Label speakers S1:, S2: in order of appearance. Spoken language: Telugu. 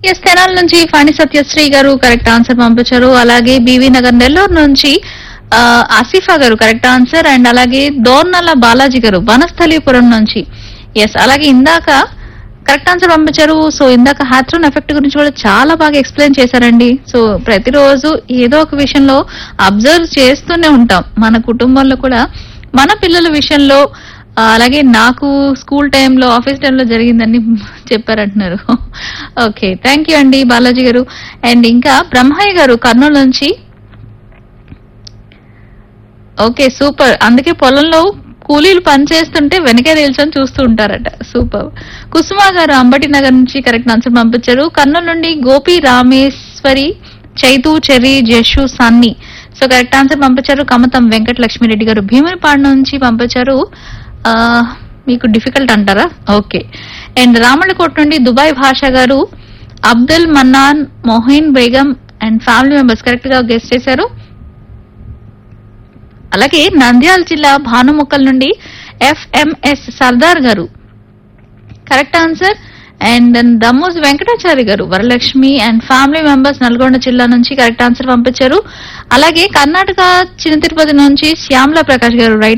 S1: ఎస్ తెనాల నుంచి ఫణి సత్యశ్రీ గారు కరెక్ట్ ఆన్సర్ పంపించారు అలాగే బీవీ నగర్ నెల్లూరు నుంచి ఆ, ఆసిఫా గారు కరెక్ట్ ఆన్సర్ అండ్ అలాగే దోర్నల బాలాజీ గారు వనస్థలీపురం నుంచి ఎస్ అలాగే ఇందాక కరెక్ట్ ఆన్సర్ పంపించారు సో ఇందాక హ్యాథ్రోన్ ఎఫెక్ట్ గురించి కూడా చాలా బాగా ఎక్స్ప్లెయిన్ చేశారండి సో ప్రతిరోజు ఏదో ఒక విషయంలో అబ్జర్వ్ చేస్తూనే ఉంటాం మన కుటుంబంలో కూడా మన పిల్లల విషయంలో ఆ, అలాగే నాకు స్కూల్ టైంలో ఆఫీస్ టైంలో జరిగిందని చెప్పారంటున్నారు ఓకే థ్యాంక్ యూ అండి బాలాజీ గారు అండ్ ఇంకా బ్రహ్మయ్య గారు కర్నూలు నుంచి ఓకే సూపర్ అందుకే పొలంలో కూలీలు పని చేస్తుంటే వెనకే నిల్చొని చూస్తూ ఉంటారట సూపర్ కుసుమ గారు అంబటి నగర్ నుంచి కరెక్ట్ ఆన్సర్ పంపించారు కర్నూలు నుండి Gopi Rameshwari Chaitu Cherry Jashu Sunny so correct answer పంపించారు కమతం వెంకట లక్ష్మిరెడ్డి గారు భీమునిపాడు నుంచి పంపించారు ఆ, మీకు డిఫికల్ట్ అంటారా ఓకే అండ్ రామళ్ళకోట నుండి Dubai Basha garu Abdul Mannan Mohin Begum and family members correct గా గెస్ట్ చేశారు అలాగే నంద్యాల జిల్లా భానుముక్కల్ నుండి FMS Sardar garu correct answer and Dammoj Venkatachari garu Varalakshmi and family members Nalgonda జిల్లా నుంచి కరెక్ట్ ఆన్సర్ పంపించారు అలాగే కర్ణాటక చిన్న తిరుపతి నుంచి శ్యామల ప్రకాష్ గారు రైట్